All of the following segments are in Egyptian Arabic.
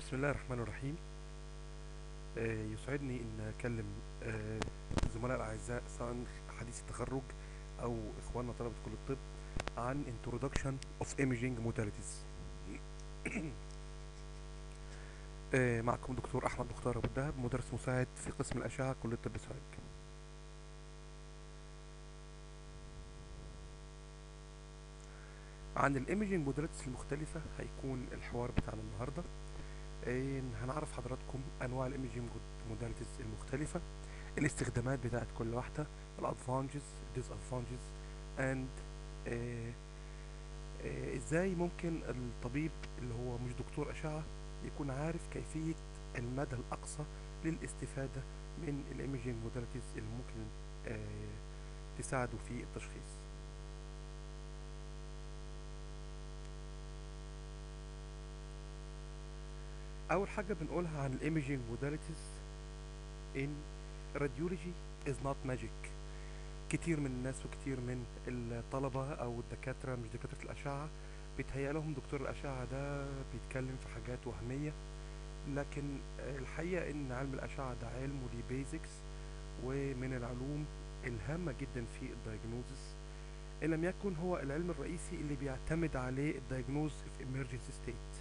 بسم الله الرحمن الرحيم آه، يسعدني ان اكلم آه، زملاء الاعزاء سواء حديث التخرج او اخواننا طلبه كليه الطب عن introduction of imaging modalities آه، معكم دكتور احمد مختار ابو الدهب مدرس مساعد في قسم الاشعه كليه طب سوهاج عن الايميجينج موداليتيز المختلفه هيكون الحوار بتاعنا النهارده إيه، هنعرف حضراتكم انواع الايميجينج موداليتيز المختلفه الاستخدامات بتاعت كل واحده الادفانتجز disadvantages and آه، آه، ازاي ممكن الطبيب اللي هو مش دكتور اشعه يكون عارف كيفيه المدى الاقصى للاستفاده من الايميجينج موداليتيز اللي ممكن آه، تساعده في التشخيص اول حاجه بنقولها عن الايميجينج موداليتيز ان radiology is not magic كتير من الناس وكتير من الطلبه او الدكاتره مش دكاتره الاشعه بيتهيأ لهم دكتور الاشعه ده بيتكلم في حاجات وهميه لكن الحقيقه ان علم الاشعه ده علم وليه بيزكس ومن العلوم الهامه جدا في الدايجنوزس ان لم يكن هو العلم الرئيسي اللي بيعتمد عليه الدايجنوز في emergency state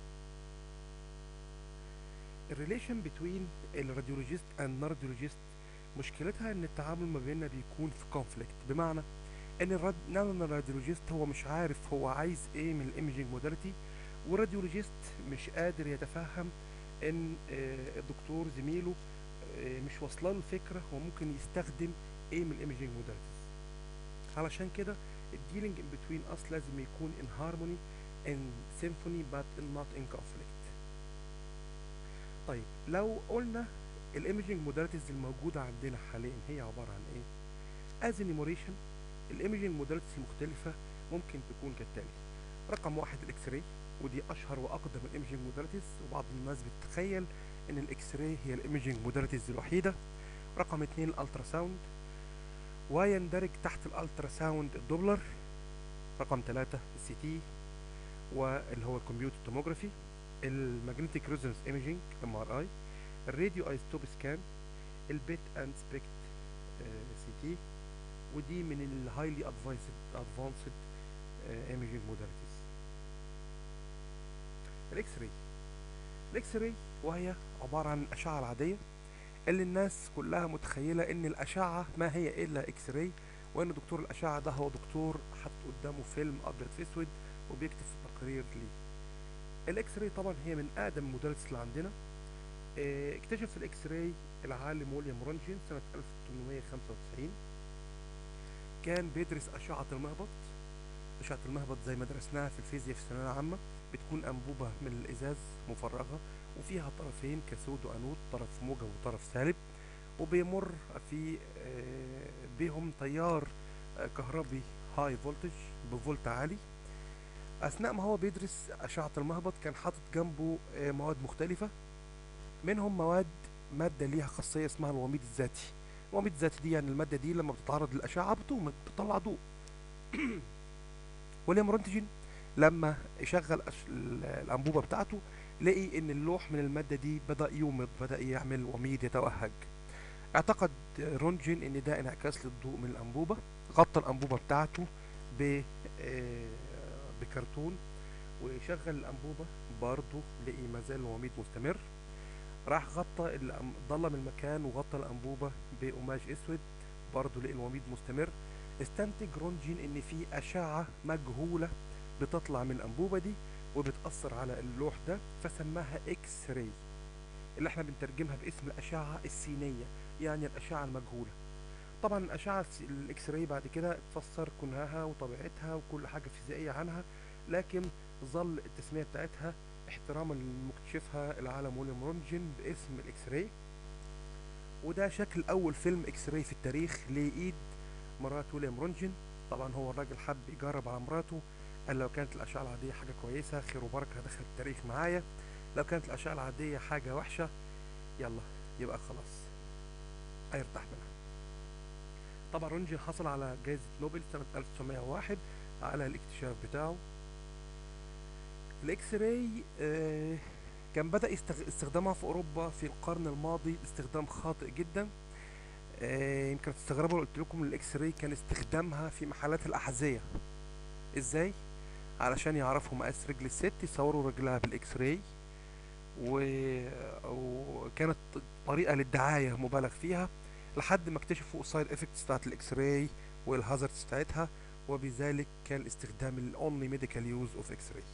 الريليشن بتوين الراديولوجيست اند راديولوجيست مشكلتها ان التعامل ما بيننا بيكون في كونفليكت بمعنى ان الراد... نعم الراديولوجيست هو مش عارف هو عايز ايه من الايمجينج موداليتي والراديولوجيست مش قادر يتفهم ان آه، الدكتور زميله آه، مش واصله له الفكره هو ممكن يستخدم ايه من الايمجينج موداليتيز علشان كده الديلينج ان بتوين اس لازم يكون ان هارموني ان سيمفوني but not in conflict طيب لو قلنا الايمجينج موداليتيز الموجوده عندنا حاليا هي عباره عن ايه از انيموريشن الايمجينج موداليتيز المختلفه ممكن تكون كالتالي رقم واحد الاكس راي ودي اشهر واقدم الايمجينج موداليتيز وبعض الناس بتتخيل ان الاكس راي هي الايمجينج موداليتيز الوحيده رقم اتنين الالترا ساوند ويندرج تحت الالترا ساوند الدوبلر رقم ثلاثة السي تي واللي هو الكمبيوتر توموجرافي الماجنتيك ريزونانس ايميجينج ام ار اي الراديو ايزوتوب سكان البيت اند سبيكت سي تي ودي من الهايلي ادفانسد ادفانسد ايميجينج موداليتيز الاكس راي الاكس راي وهي عباره عن الاشعه العاديه اللي الناس كلها متخيله ان الاشعه ما هي الا اكس راي وان دكتور الاشعه ده هو دكتور حط قدامه فيلم ابيض في اسود وبيكتب في التقرير ليه الاكس راي طبعا هي من اقدم الموداليتيز اللي عندنا اه، اكتشف الاكس راي العالم ويليام رونجين سنه 1895 كان بيدرس اشعه المهبط اشعه المهبط زي ما درسناها في الفيزياء في الثانويه العامه بتكون انبوبه من الازاز مفرغه وفيها طرفين كاثود وانود طرف موجب وطرف سالب وبيمر في اه، بيهم تيار اه، كهربي هاي فولتج بفولت عالي اثناء ما هو بيدرس اشعه المهبط كان حاطط جنبه آه، مواد مختلفه منهم مواد ماده ليها خاصيه اسمها الوميض الذاتي الوميض الذاتي دي يعني الماده دي لما بتتعرض للاشعه بتومض بتطلع ضوء ويليام رونتجن لما شغل أش... ال- الانبوبه بتاعته لقي ان اللوح من الماده دي بدا يومض بدا يعمل وميض يتوهج اعتقد رونجين ان ده انعكاس للضوء من الانبوبه غطى الانبوبه بتاعته ب آه، بكرتون وشغل الانبوبه برضه لقي ما زال الوميض مستمر راح غطى الأم- ضلم المكان وغطى الانبوبه بقماش اسود برضه لقي الوميض مستمر استنتج رونجين ان في اشعه مجهوله بتطلع من الانبوبه دي وبتاثر على اللوح ده فسماها اكس راي اللي احنا بنترجمها باسم الاشعه السينيه يعني الاشعه المجهوله طبعا الاشعه الس- الاكس راي بعد كده اتفسر كنهاها وطبيعتها وكل حاجه فيزيائيه عنها لكن ظل التسميه بتاعتها احتراما لمكتشفها العالم ويليام رونجين باسم الاكس راي وده شكل اول فيلم اكس راي في التاريخ لايد مرات ويليام رونجين طبعا هو الراجل حب يجرب على مراته قال لو كانت الاشعه العاديه حاجه كويسه خير وبركه دخل التاريخ معايا لو كانت الاشعه العاديه حاجه وحشه يلا يبقى خلاص هيرتاح منها طبعا رونجين حصل على جائزة نوبل سنة 1901 على الاكتشاف بتاعه الاكس راي آه كان بدأ يستغ... استخدامها في أوروبا في القرن الماضي استخدام خاطئ جدا آه، يمكن تستغربوا لو قلت لكم الإكس راي كان استخدامها في محلات الأحذية إزاي؟ علشان يعرفوا مقاس رجل الست يصوروا رجلها بالإكس راي و... وكانت طريقة للدعاية مبالغ فيها لحد ما اكتشفوا السايد افكتس بتاعت الاكس راي والهازاردز بتاعتها وبذلك كان الاستخدام الاونلي ميديكال يوز اوف اكس راي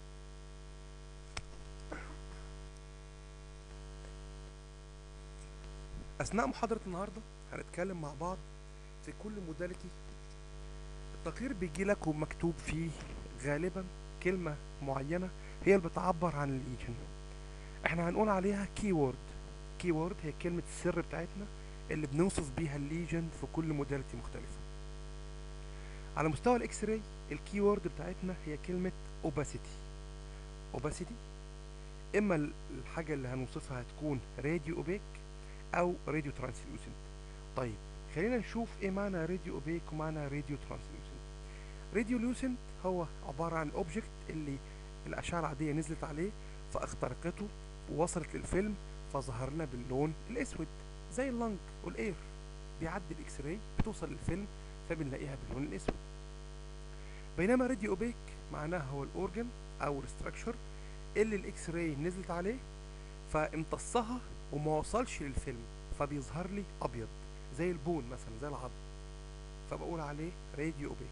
اثناء محاضرة النهاردة هنتكلم مع بعض في كل موداليتي التقرير بيجي لك ومكتوب فيه غالبا كلمة معينة هي اللي بتعبر عن الليجن احنا هنقول عليها كيورد كيورد هي كلمة السر بتاعتنا اللي بنوصف بيها الليجن في كل موداليتي مختلفة على مستوى الاكس راي الكيورد بتاعتنا هي كلمة اوباسيتي اوباسيتي اما الحاجة اللي هنوصفها هتكون راديو اوبيك او راديو ترانسلوسنت طيب خلينا نشوف ايه معنى راديو اوبيك ومعنى راديو ترانسلوسنت راديو لوسنت هو عبارة عن اوبجكت اللي الاشعة العادية نزلت عليه فاخترقته ووصلت للفيلم فظهر لنا باللون الاسود زي اللنج والاير بيعدي الاكس راي بتوصل للفيلم فبنلاقيها باللون الاسود بينما راديو اوبيك معناها هو الاورجن او الستراكشر اللي الاكس راي نزلت عليه فامتصها وما وصلش للفيلم فبيظهر لي ابيض زي البون مثلا زي العظم فبقول عليه راديو اوبيك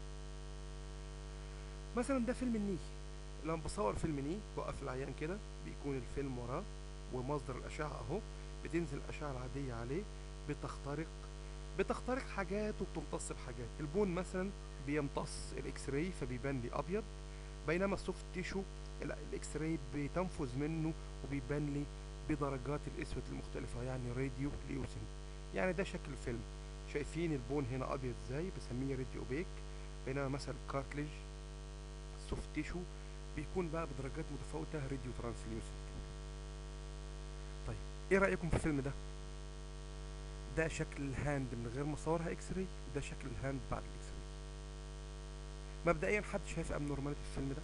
مثلا ده فيلم الني لما بصور فيلم ني بوقف العيان كده بيكون الفيلم وراه ومصدر الاشعه اهو بتنزل الاشعه العاديه عليه بتخترق بتخترق حاجات وبتمتص بحاجات البون مثلا بيمتص الاكس راي فبيبان لي ابيض بينما السوفت تيشو الاكس راي بتنفذ منه وبيبان لي بدرجات الاسود المختلفه يعني راديو ليوسن يعني ده شكل الفيلم شايفين البون هنا ابيض ازاي بسميه راديو اوبيك بينما مثلا الكارتليج السوفت تيشو بيكون بقى بدرجات متفاوته راديو ترانسليوسنت طيب ايه رايكم في الفيلم ده ده شكل الهاند من غير ما اصورها اكس راي وده شكل الهاند بعد الاكس راي مبدئيا حد شايف ابنورماليتي في الفيلم ده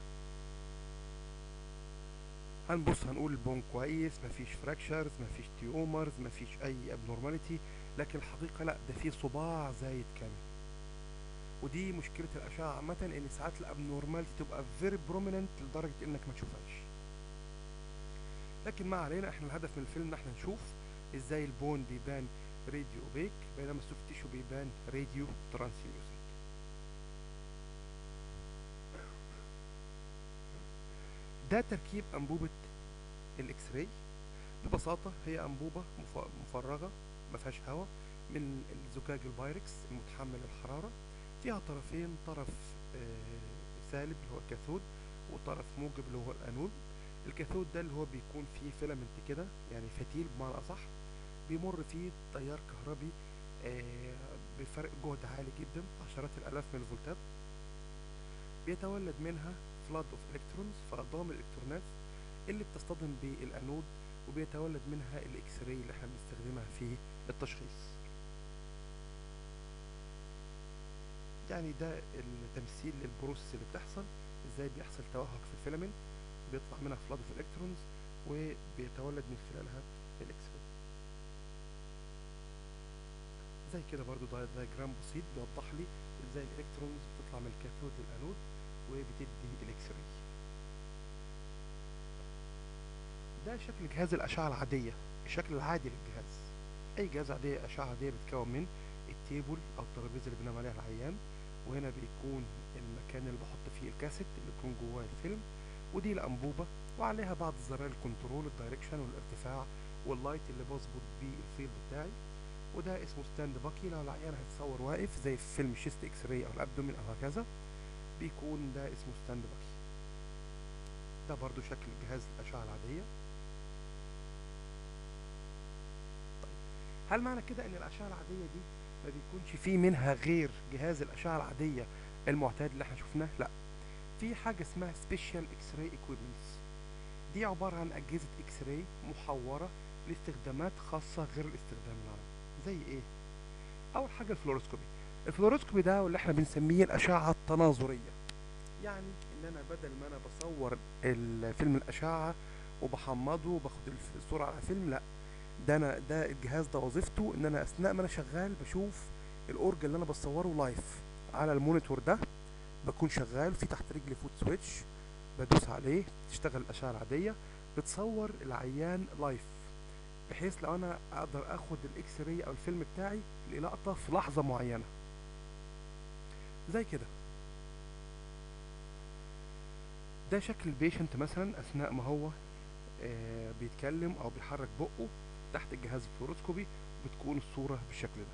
هنبص هنقول البون كويس مفيش فراكشرز مفيش تيومرز مفيش اي ابنورماليتي لكن الحقيقه لا ده في صباع زايد كامل ودي مشكله الاشعه عامه ان ساعات الابنورماليتي تبقى فيري بروميننت لدرجه انك ما تشوفهاش لكن ما علينا احنا الهدف من الفيلم ان احنا نشوف ازاي البون بيبان راديو اوبيك بينما السوفت تيشو بيبان راديو ترانسليوسنت ده تركيب انبوبه الاكس راي ببساطه هي انبوبه مفرغه ما فيهاش هواء من الزجاج البايركس المتحمل الحراره فيها طرفين طرف آه سالب اللي هو الكاثود وطرف موجب اللي هو الانود الكاثود ده اللي هو بيكون فيه فيلامنت كده يعني فتيل بمعنى اصح بيمر فيه تيار كهربي آه بفرق جهد عالي جدا عشرات الالاف من الفولتات بيتولد منها فلاد اوف الكترونز فضام الالكترونات اللي بتصطدم بالانود وبيتولد منها الاكس راي اللي احنا بنستخدمها في التشخيص يعني ده التمثيل للبروسيس اللي بتحصل ازاي بيحصل توهج في الفيلامنت بيطلع منها فلاد اوف الكترونز وبيتولد من خلالها الاكس راي زي كده برضو ده دايجرام بسيط بيوضح لي ازاي الالكترونز بتطلع من الكاثود للانود وبتدي الاكس راي ده شكل جهاز الاشعه العاديه الشكل العادي للجهاز اي جهاز عاديه اشعه عاديه بتتكون من التيبل او الترابيزه اللي بننام عليها العيان وهنا بيكون المكان اللي بحط فيه الكاسيت اللي بيكون جواه الفيلم ودي الانبوبه وعليها بعض زراير الكنترول الدايركشن والارتفاع واللايت اللي بظبط بيه الفيلد بتاعي وده اسمه ستاند باكي لو العيان هيتصور واقف زي في فيلم شيست اكس راي او الابدومين او هكذا بيكون ده اسمه ستاند باكي ده برضو شكل جهاز الاشعه العاديه طيب هل معنى كده ان الاشعه العاديه دي ما بيكونش في منها غير جهاز الاشعه العاديه المعتاد اللي احنا شفناه لا في حاجه اسمها سبيشال اكس راي ايكويبمنتس دي عباره عن اجهزه اكس راي محوره لاستخدامات خاصه غير الاستخدام العام زي ايه اول حاجه الفلوروسكوبي الفلوروسكوبي ده واللي احنا بنسميه الاشعه التناظريه يعني ان انا بدل ما انا بصور فيلم الاشعه وبحمضه وباخد الف- الصورة على فيلم لا ده انا ده الجهاز ده وظيفته ان انا اثناء ما انا شغال بشوف الاورج اللي انا بصوره لايف على المونيتور ده بكون شغال في تحت رجلي فوت سويتش بدوس عليه تشتغل الاشعه العاديه بتصور العيان لايف بحيث لو انا اقدر اخد الاكس راي او الفيلم بتاعي للقطه في لحظه معينه زي كده ده شكل البيشنت مثلا اثناء ما هو آه بيتكلم او بيحرك بقه تحت الجهاز الفلوروسكوبي بتكون الصوره بالشكل ده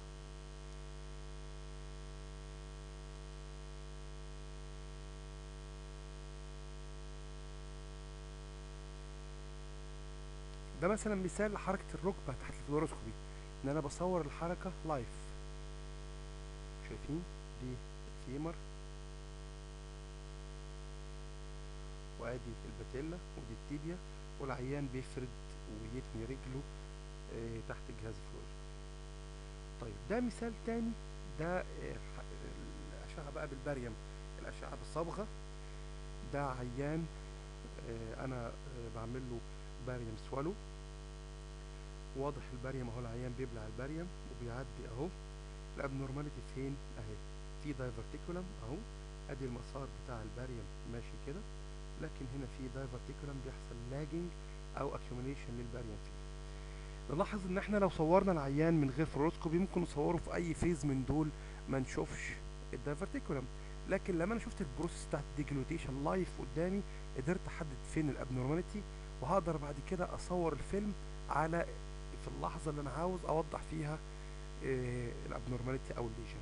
ده مثلا مثال لحركة الركبة تحت الفلوروسكوبي ان انا بصور الحركة لايف شايفين دي الفيمر وادي الباتيلا ودي التيبيا والعيان بيفرد ويتني رجله آه، تحت الجهاز الفلوروسكوبي طيب ده مثال تاني ده آه، ح- الأشعة بقى بالباريوم الأشعة بالصبغة ده عيان آه، أنا آه، بعمل له باريوم سوالو واضح الباريوم اهو العيان بيبلع الباريوم وبيعدي اهو الابنورماليتي فين اهي في دايفرتيكولم اهو ادي المسار بتاع الباريوم ماشي كده لكن هنا في دايفرتيكولم بيحصل لاجنج او اكيوميليشن للباريوم فيه نلاحظ ان احنا لو صورنا العيان من غير فلوروسكوبي ممكن نصوره في اي فيز من دول ما نشوفش الدايفرتيكولم لكن لما انا شفت البروسيس بتاعت الديجلوتيشن لايف قدامي قدرت احدد فين الابنورماليتي وهقدر بعد كده اصور الفيلم على في اللحظه اللي انا عاوز اوضح فيها الابنورماليتي او الليجن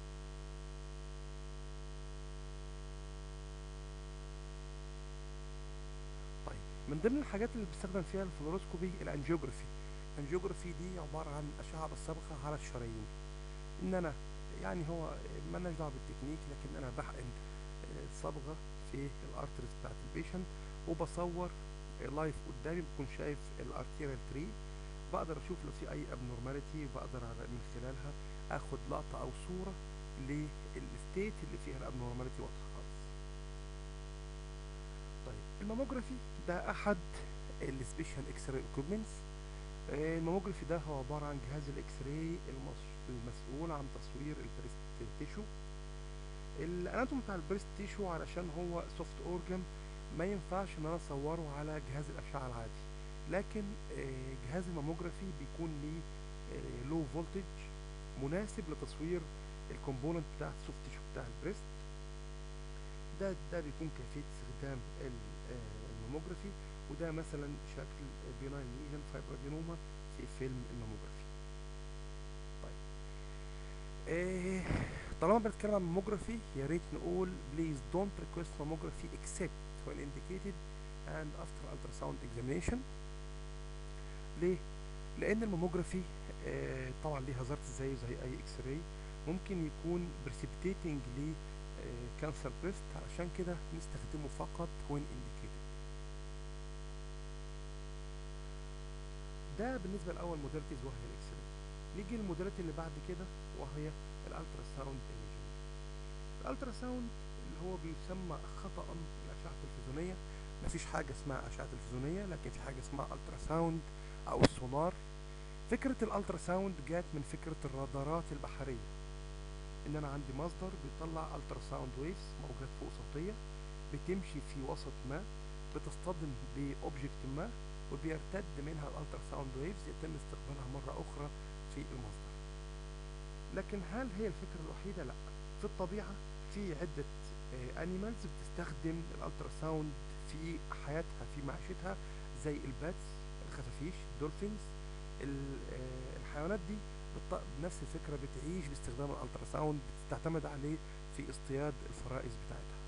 طيب من ضمن الحاجات اللي بستخدم فيها الفلوروسكوبي الانجيوجرافي الانجيوجرافي دي عباره عن اشعه بالصبغه على الشرايين ان انا يعني هو مالناش دعوه بالتكنيك لكن انا بحقن آه، صبغه في الارترز بتاعت البيشنت وبصور لايف قدامي بكون شايف الارتيريال تري بقدر اشوف لو في اي ابنورماليتي بقدر على- من خلالها اخد لقطه او صوره للستيت اللي فيها الابنورماليتي واضحه خالص طيب الماموجرافي ده احد السبيشال اكس راي اكويبمنتس الماموجرافي ده هو عباره عن جهاز الاكس راي المسؤول عن تصوير البريست تيشو الاناتوم بتاع البريست تيشو علشان هو سوفت اورجان ما ينفعش ان انا اصوره على جهاز الاشعه العادي لكن آه، جهاز الماموجرافي بيكون ليه لو فولتج مناسب لتصوير الكومبوننت بتاع السوفت تيشو بتاع البريست ده ده بيكون كيفيه استخدام ال- آه، الماموجرافي وده مثلا شكل بيناين ليجن فايبرادينوما في فيلم الماموجرافي طيب آه، طالما بنتكلم عن الماموجرافي يا ريت نقول بليز دونت ريكوست ماموجرافي اكسبت when indicated and after ultrasound examination ليه؟ لأن الماموجرافي آه، طبعا ليه هازارد زيه زي أي إكس راي ممكن يكون precipitating ل كانسر بريست علشان كده نستخدمه فقط when indicated ده بالنسبة لأول موداليتيز وهي الإكس راي نيجي للموداليتي اللي بعد كده وهي الألترا ساوند ايميجينج الألترا ساوند اللي هو بيسمى خطأ الأشعة التلفزيونية مفيش حاجة اسمها أشعة تلفزيونية لكن في حاجة اسمها ألترا ساوند أو السونار فكرة الألترا ساوند جات من فكرة الرادارات البحرية إن أنا عندي مصدر بيطلع ألترا ساوند ويفز موجات فوق صوتية بتمشي في وسط ما بتصطدم بأوبجكت ما وبيرتد منها الألترا ساوند ويفز يتم استقبالها مرة أخرى في المصدر لكن هل هي الفكرة الوحيدة؟ لا في الطبيعة في عدة انيمالز بتستخدم الالترا ساوند في حياتها في معيشتها زي الباتس الخفافيش الدولفينز ال- آه، الحيوانات دي بالط- بنفس الفكرة بتعيش باستخدام الالترا ساوند بتعتمد عليه في اصطياد الفرائس بتاعتها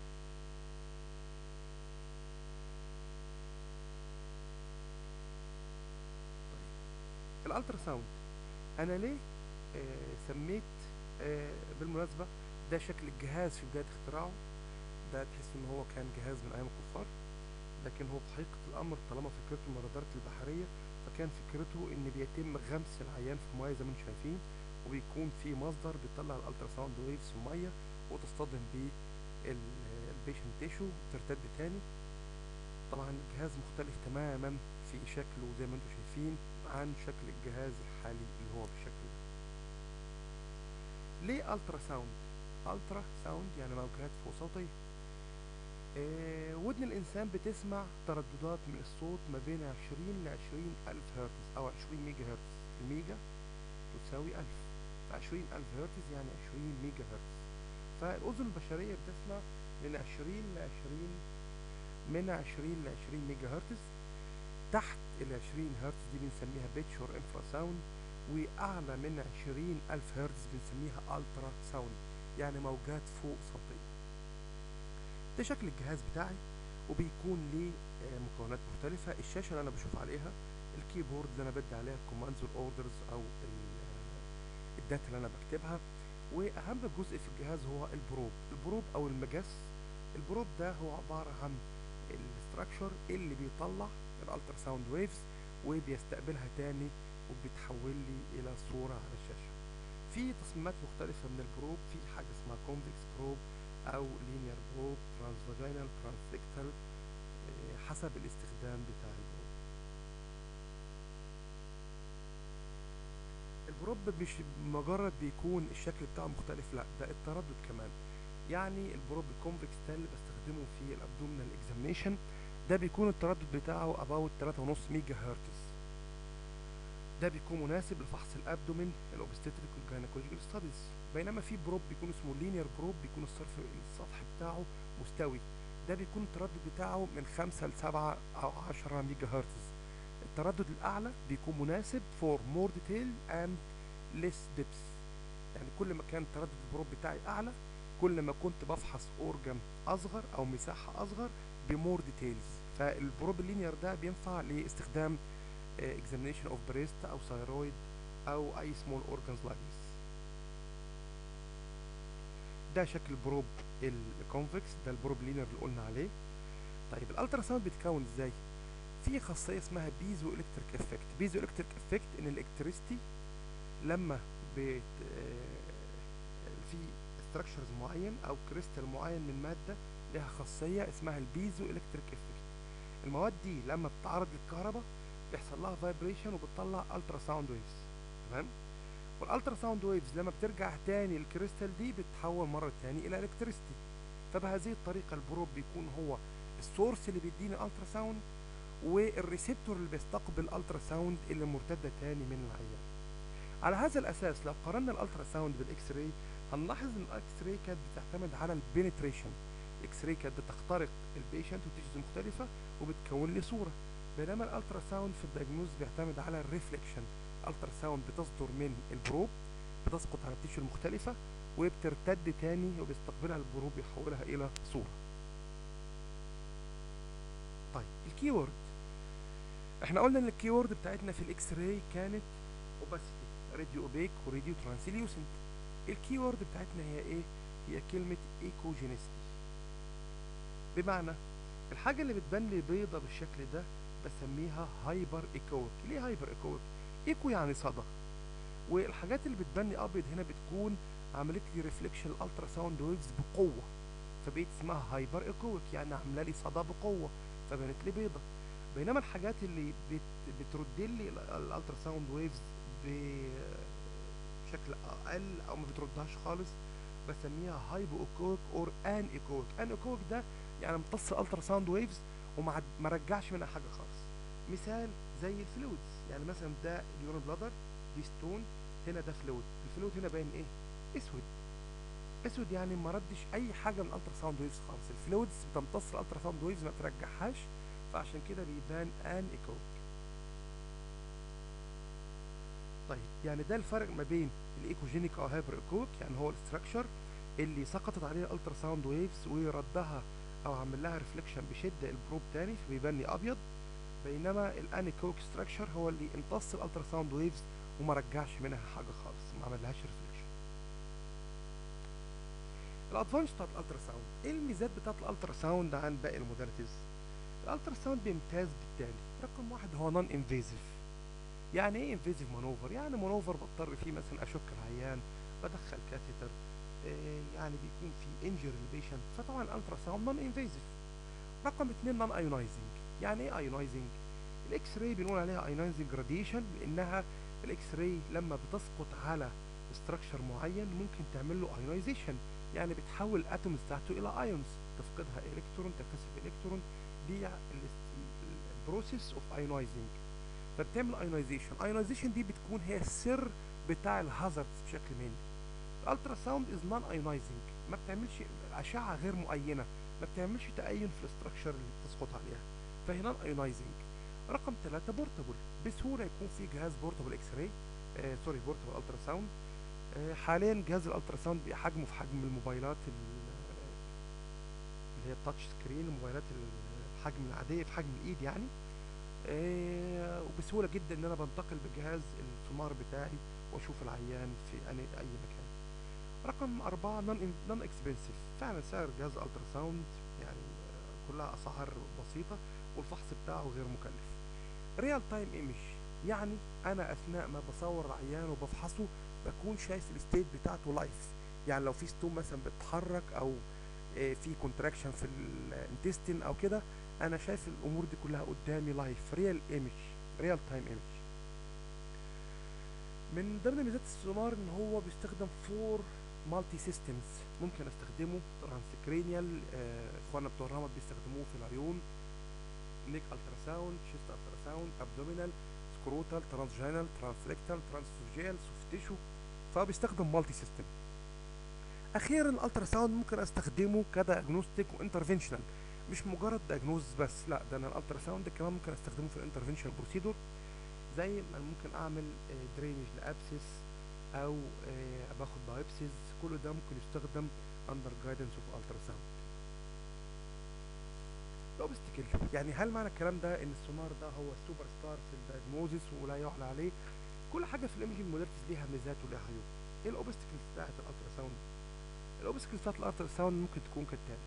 طيب الالترا ساوند انا ليه آه سميت آه بالمناسبة ده شكل الجهاز في بداية اختراعه ده تحس ان هو كان جهاز من ايام الكفار لكن هو في حقيقة الامر طالما فكرته المرادات البحرية فكان فكرته ان بيتم غمس العيان في مية زي ما انتم شايفين وبيكون في مصدر بيطلع الالترا ساوند ويفز في المية وتصطدم بالبيشنت تيشو ترتد تاني طبعا الجهاز مختلف تماما في شكله زي ما انتم شايفين عن شكل الجهاز الحالي اللي هو بالشكل ده ليه الترا ساوند الترا ساوند يعني موجات فوق صوتيه آه ودن الانسان بتسمع ترددات من الصوت ما بين 20 ل 20 الف هرتز او 20 ميجا هرتز الميجا تساوي الف ف 20 الف هرتز يعني 20 ميجا هرتز فالاذن البشريه بتسمع من 20 ل 20 من 20 ل 20 ميجا هرتز تحت ال 20 هرتز دي بنسميها بيتش اور انفرا ساوند واعلى من 20 الف هرتز بنسميها الترا ساوند يعني موجات فوق صوتيه ده شكل الجهاز بتاعي وبيكون ليه آه، مكونات مختلفة الشاشة اللي أنا بشوف عليها الكيبورد اللي أنا بدي عليها الكوماندز والأوردرز أو ال- آه، الداتا اللي أنا بكتبها وأهم جزء في الجهاز هو البروب البروب أو المجس البروب ده هو عبارة عن الاستراكشر اللي بيطلع الالترا ساوند ويفز وبيستقبلها تاني وبتحول لي إلى صورة على الشاشة في تصميمات مختلفة من البروب في حاجة اسمها كونفكس بروب او لينير بروب ترانسفاجينال ترانسكتال حسب الاستخدام بتاع البروب البروب مش مجرد بيكون الشكل بتاعه مختلف لا ده التردد كمان يعني البروب الكونفكس ده اللي بستخدمه في الابدومينال اكزامينيشن ده بيكون التردد بتاعه about 3.5 ميجا هرتز ده بيكون مناسب لفحص الابدومين الاوبستيتريك والجاينيكولوجيكال ستاديز بينما في بروب بيكون اسمه لينير بروب بيكون الصرف السطح بتاعه مستوي ده بيكون التردد بتاعه من 5 ل 7 او 10 ميجا هرتز التردد الاعلى بيكون مناسب for more detail and less depth يعني كل ما كان تردد البروب بتاعي اعلى كل ما كنت بفحص اورجان اصغر او مساحه اصغر بمور ديتيلز فالبروب اللينير ده بينفع لاستخدام examination of breast او ثايرويد او اي small organs like this ده شكل بروب الكونفكس ده البروب لينر اللي قلنا عليه طيب الالترا ساوند بيتكون ازاي في خاصيه اسمها بيزو الكتريك افكت بيزو الكتريك افكت ان الالكتريستي لما بت آه، في ستراكشرز معين او كريستال معين من ماده لها خاصيه اسمها البيزو الكتريك افكت المواد دي لما بتتعرض للكهرباء بيحصل لها فايبريشن وبتطلع الترا ساوند ويفز تمام والالترا ساوند ويفز لما بترجع تاني الكريستال دي بتتحول مره تاني الى الكتريستي فبهذه الطريقه البروب بيكون هو السورس اللي بيديني الترا ساوند والريسبتور اللي بيستقبل الالترا ساوند اللي مرتده تاني من العيان على هذا الاساس لو قارنا الالترا ساوند بالاكس راي هنلاحظ ان الاكس راي كانت بتعتمد على البنتريشن الاكس راي كانت بتخترق البيشنت وتيشوز مختلفه وبتكون لي صوره بينما الالترا ساوند في الدياجنوز بيعتمد على الريفليكشن الالترا ساوند بتصدر من البروب بتسقط على التيشو المختلفه وبترتد تاني وبيستقبلها البروب يحولها الى صوره طيب الكيورد احنا قلنا ان الكيورد بتاعتنا في الاكس راي كانت اوباسيتي راديو اوبيك وراديو ترانسليوسنت الكيورد بتاعتنا هي ايه هي كلمه ايكوجينيستي بمعنى الحاجه اللي بتبان لي بيضه بالشكل ده بسميها هايبر ايكويك ليه هايبر ايكويك ايكو يعني صدى والحاجات اللي بتبان لي ابيض هنا بتكون عملت لي ريفليكشن الالترا ساوند ويفز بقوه فبقيت اسمها هايبر ايكويك يعني عامله لي صدى بقوه فبانت لي بيضه بينما الحاجات اللي بت بترد لي ال- الالترا ساوند ويفز بشكل اقل او ما بتردهاش خالص بسميها هايبو ايكويك اور ان ايكويك ان ايكويك ده يعني امتص الالترا ساوند ويفز وما عد- ما رجعش منها حاجه خالص مثال زي الفلويدز يعني مثلا ده اليورين بلادر دي ستون هنا ده فلويد الفلويد هنا باين ايه اسود اسود يعني ما ردش اي حاجه من الالترا ساوند ويفز خالص الفلويدز بتمتص الالترا ساوند ويفز ما ترجعهاش فعشان كده بيبان ان ايكويك طيب يعني ده الفرق ما بين الايكوجينيك او هايبر ايكويك يعني هو الاستراكشر اللي سقطت عليه الالترا ساوند ويفز وردها او عمل لها ريفليكشن بشده البروب تاني فبيبان لي ابيض بينما الانيكويك ستراكشر هو اللي امتص الالترا ساوند ويفز وما رجعش منها حاجه خالص ما عملهاش ريفليكشن الادفانس بتاعت الالترا ساوند ايه الميزات بتاعت الالترا ساوند عن باقي الموداليتيز الالترا ساوند بيمتاز بالتالي رقم واحد هو نون انفيزيف يعني ايه انفيزيف مانوفر يعني مانوفر بضطر فيه مثلا اشك العيان بدخل كاتيتر إيه يعني بيكون في انجر البيشنت فطبعا الالترا ساوند نون انفيزيف رقم اتنين نون ايونايزنج يعني ايه ايونايزنج الاكس راي بنقول عليها ايونايزنج راديشن لانها الاكس راي لما بتسقط على ستراكشر معين ممكن تعمل له ايونايزيشن يعني بتحول الاتومز بتاعته الى ايونز تفقدها الكترون تكتسب الكترون دي البروسيس اوف ايونايزنج فبتعمل ايونايزيشن ايونايزيشن دي بتكون هي السر بتاع الهازاردز بشكل مين الالترا ساوند از نون ايونايزنج ما بتعملش اشعه غير معينه ما بتعملش تأين في الاستراكشر اللي بتسقط عليها فهي نون ايونايزنج رقم ثلاثة بورتابل بسهولة يكون في جهاز بورتابل اكس راي آه سوري بورتابل الترا ساوند آه حاليا جهاز الالترا ساوند بقى حجمه في حجم الموبايلات اللي هي التاتش سكرين الموبايلات الحجم العادية في حجم الايد يعني آه وبسهولة جدا ان انا بنتقل بجهاز السونار بتاعي واشوف العيان في اي اي مكان رقم أربعة نون نون اكسبنسيف فعلا سعر جهاز الالترا ساوند يعني كلها اسعار بسيطة والفحص بتاعه غير مكلف ريال تايم ايمج يعني انا اثناء ما بصور العيان وبفحصه بكون شايف الستيت بتاعته لايف يعني لو في ستون مثلا بتتحرك او في كونتراكشن في الانتستين او كده انا شايف الامور دي كلها قدامي لايف ريال ايمج ريال تايم ايمج من ضمن ميزات السونار ان هو بيستخدم فور مالتي سيستمز ممكن استخدمه ترانسكرينيال اخواننا بتوع الرمد بيستخدموه في العيون نيك الترا ساوند شيست الترا ساوند ابدومينال سكروتال ترانسجينال ترانسريكتال ترانسفوجيال سوفت تيشو فبيستخدم مالتي سيستم اخيرا الالترا ساوند ممكن استخدمه كدايجنوستيك وانترفنشنال مش مجرد دايجنوز بس لا ده انا الالترا ساوند كمان ممكن استخدمه في الانترفنشنال بروسيدور زي ما ممكن اعمل درينج لابسس او باخد بايبسيز كل ده ممكن يستخدم اندر جايدنس اوف الترا ساوند الاوبستكل يعني هل معنى الكلام ده ان السونار ده هو السوبر ستار في الدايجنوزس ولا يعلى عليه كل حاجه في الايمجنج موديلتيز ليها ميزات وليها عيوب ايه الاوبستكلز بتاعت الالترا ساوند الاوبستكلز بتاعت الالترا ساوند ممكن تكون كالتالي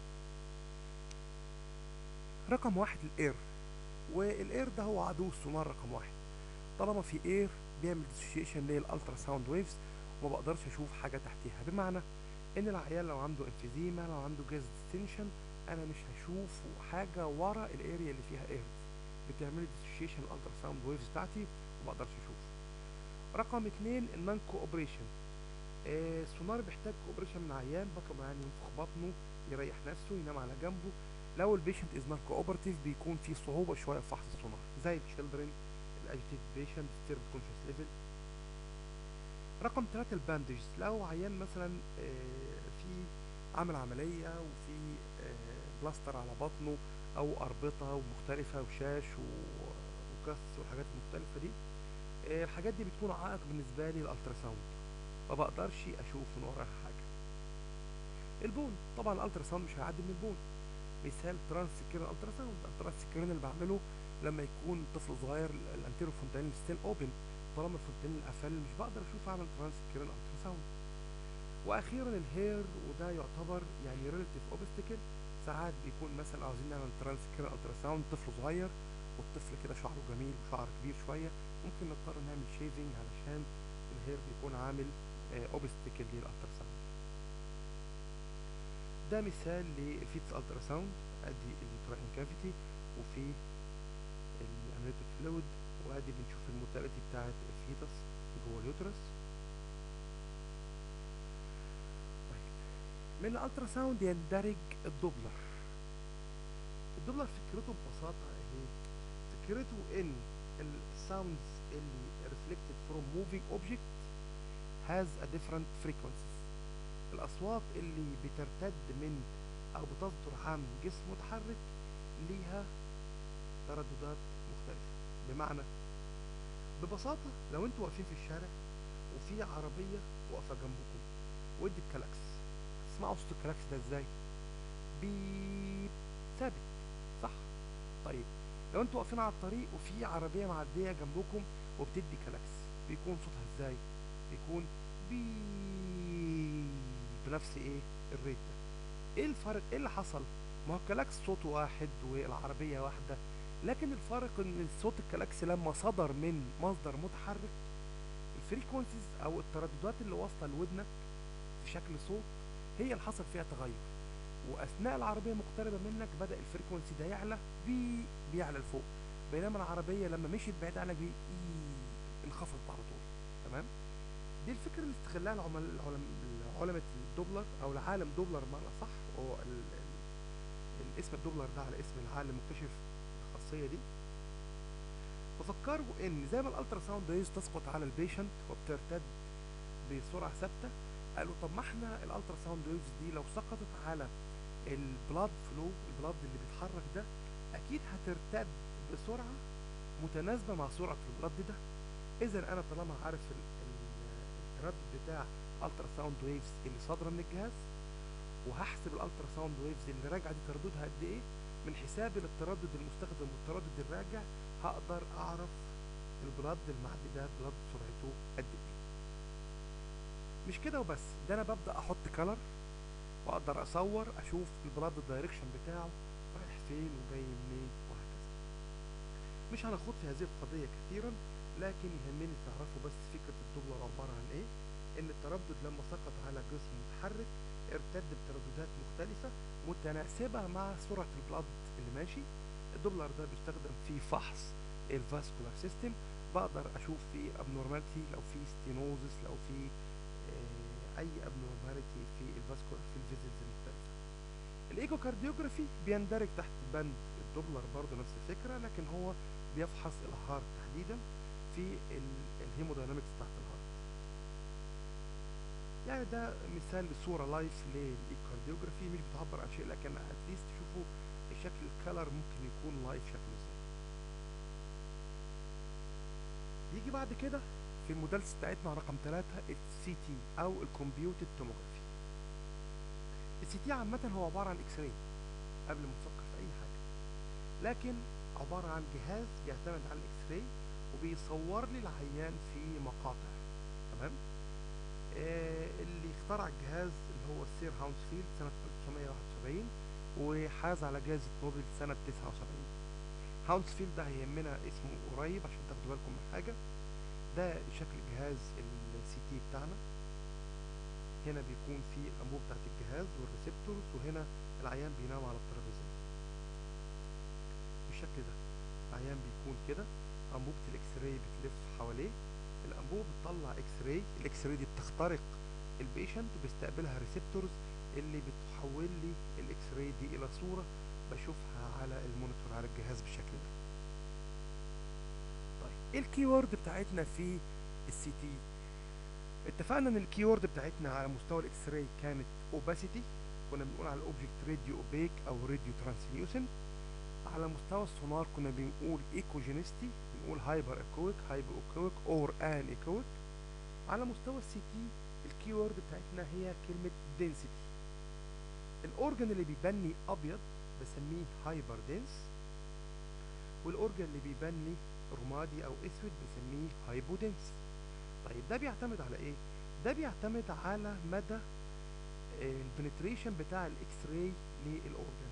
رقم واحد الاير والاير ده هو عدو السونار رقم واحد طالما في اير بيعمل ديسوشيشن للالترا ساوند ويفز وما بقدرش اشوف حاجه تحتيها بمعنى ان العيان لو عنده انفيزيما لو عنده جاز ديستنشن انا مش هشوف حاجه ورا الاريا اللي فيها ايرز بتعمل لي ديسوشيشن الالترا ساوند ويفز بتاعتي وما اقدرش اشوف رقم اتنين النون كوبريشن آه السونار بيحتاج كوبريشن من عيان بطلب يعني ينفخ بطنه يريح نفسه ينام على جنبه لو البيشنت از نون كوبرتيف بيكون في صعوبه شويه في فحص السونار زي الشيلدرن الاجيتيد بيشنت ستيرد كونشس ليفل رقم ثلاثة الباندجز لو عيان مثلا آه في عمل عملية وفي آه بلاستر على بطنه أو أربطة مختلفة وشاش وكس والحاجات المختلفة دي آه الحاجات دي بتكون عائق بالنسبة لي الألترا ساوند ما بقدرش أشوف من وراها حاجة البون طبعا الألترا ساوند مش هيعدي من البون مثال ترانس سكرين الألترا ساوند الترانس سكرين اللي بعمله لما يكون طفل صغير الانتيرو فونتانيل ستيل اوبن طالما الفونتانيل قفل مش بقدر اشوف اعمل ترانس سكرين الترا ساوند واخيرا الهير وده يعتبر يعني ريلاتيف اوبستكل ساعات بيكون مثلا عاوزين نعمل ترانس سكرين الترا ساوند طفل صغير والطفل كده شعره جميل وشعر كبير شويه ممكن نضطر نعمل شيفنج علشان الهير بيكون عامل اوبستكل للالترا ساوند ده مثال لفيتس الترا ساوند ادي التراين كافيتي وفي الامنيوتيك فلويد وادي بنشوف الموتاليتي بتاعت الفيتس جوه اليوترس طيب من الالترا ساوند يندرج الدوبلر الدوبلر فكرته ببساطة اهي فكرته ان الساوندز اللي reflected from moving object has a different frequencies الاصوات اللي بترتد من او بتصدر عن جسم متحرك ليها ترددات مختلفة بمعنى ببساطة لو انتوا واقفين في الشارع وفي عربية واقفة جنبكم ودي الكلاكس تسمعوا صوت الكلاكس ده ازاي بيب ثابت صح طيب لو انتوا واقفين على الطريق وفي عربية معدية جنبكم وبتدي كلاكس بيكون صوتها ازاي بيكون بيب بنفس ايه الريت ده ايه الفرق ايه اللي حصل ما هو الكلاكس صوته واحد والعربية واحدة لكن الفرق ان صوت الكلاكس لما صدر من مصدر متحرك الفريكونسيز او الترددات اللي واصله لودنك في شكل صوت هي اللي حصل فيها تغير واثناء العربيه مقتربه منك بدا الفريكونسي ده يعلى بي بيعلى لفوق بينما العربيه لما مشيت بعيد عنك بي إي انخفضت على طول تمام دي الفكره اللي استغلها العمل العلم علماء الدوبلر او العالم دوبلر بمعنى صح وهو ال... ال... الاسم الدوبلر ده على اسم العالم مكتشف الخاصيه دي ففكروا ان زي ما الالترا ساوند ويفز تسقط على البيشنت وبترتد بسرعه ثابته قالوا طب ما احنا الالترا ساوند ويفز دي لو سقطت على البلاد فلو البلاد اللي بيتحرك ده اكيد هترتد بسرعه متناسبه مع سرعه البلاد ده اذا انا طالما عارف ال- ال- التردد بتاع الترا ساوند ويفز اللي صادره من الجهاز وهحسب الالترا ساوند ويفز اللي راجعه دي ترددها قد ايه من حساب التردد المستخدم والتردد الراجع هقدر اعرف البلاد المعدي ده بلاد سرعته قد ايه مش كده وبس ده انا ببدا احط كلر واقدر اصور اشوف البلاد الدايركشن بتاعه رايح فين وجاي منين وهكذا مش هنخوض في هذه القضية كثيرا لكن يهمني تعرفوا بس فكرة الدوبلر عبارة عن ايه ان التردد لما سقط على جسم متحرك ارتد بترددات مختلفة متناسبة مع سرعة البلاد اللي ماشي الدوبلر ده بيستخدم في فحص الفاسكولار سيستم بقدر اشوف فيه ابنورماليتي لو في ستينوزس لو في آه، اي ابنورماليتي في الفاسكولار في الفيزلز المختلفة الايكو كارديوجرافي بيندرج تحت بند الدوبلر برضه نفس الفكرة لكن هو بيفحص الهارت تحديدا في ال- الهيموداينامكس بتاعت الهارت يعني ده مثال لصورة لايف للايكارديوجرافي مش بتعبر عن شيء لكن اتليست تشوفوا شكل الكلر ممكن يكون لايف شكله ازاي يجي بعد كده في المودلز بتاعتنا رقم ثلاثة السي تي او الكمبيوتد توموجرافي السي تي عامة هو عبارة عن اكس راي قبل ما تفكر في اي حاجة لكن عبارة عن جهاز بيعتمد على الاكس راي وبيصور لي العيان في مقاطع تمام آه اللي اخترع الجهاز اللي هو السير هاونسفيلد سنة 1971 وحاز على جائزة نوبل سنة 79 هاونسفيلد ده هيهمنا اسمه قريب عشان تاخدوا بالكم من حاجة ده شكل جهاز السي تي بتاعنا هنا بيكون في الانبوب بتاعت الجهاز والريسبتورز وهنا العيان بينام على الترابيزه بالشكل ده العيان بيكون كده انبوبة الاكس راي بتلف حواليه الانبوبة بتطلع اكس راي الاكس راي دي بتخترق البيشنت وبيستقبلها ريسبتورز اللي بتحول لي الاكس راي دي الى صورة بشوفها على المونيتور على الجهاز بالشكل ده طيب ايه الكيورد بتاعتنا في السي تي اتفقنا ان الكيورد بتاعتنا على مستوى الاكس راي كانت اوباسيتي كنا بنقول على الاوبجكت راديو اوبيك او راديو ترانسليوسنت على مستوى السونار كنا بنقول ايكوجينيستي بنقول هايبر ايكويك هايبر ايكويك اور ان ايكويك على مستوى السي تي الكيورد بتاعتنا هي كلمة density الاورجن اللي بيبان لي ابيض بسميه هايبر دنس والاورجن اللي بيبان لي رمادي او اسود بسميه هايبو دنس طيب ده بيعتمد على ايه ده بيعتمد على مدى البنتريشن بتاع الاكس راي للاورجن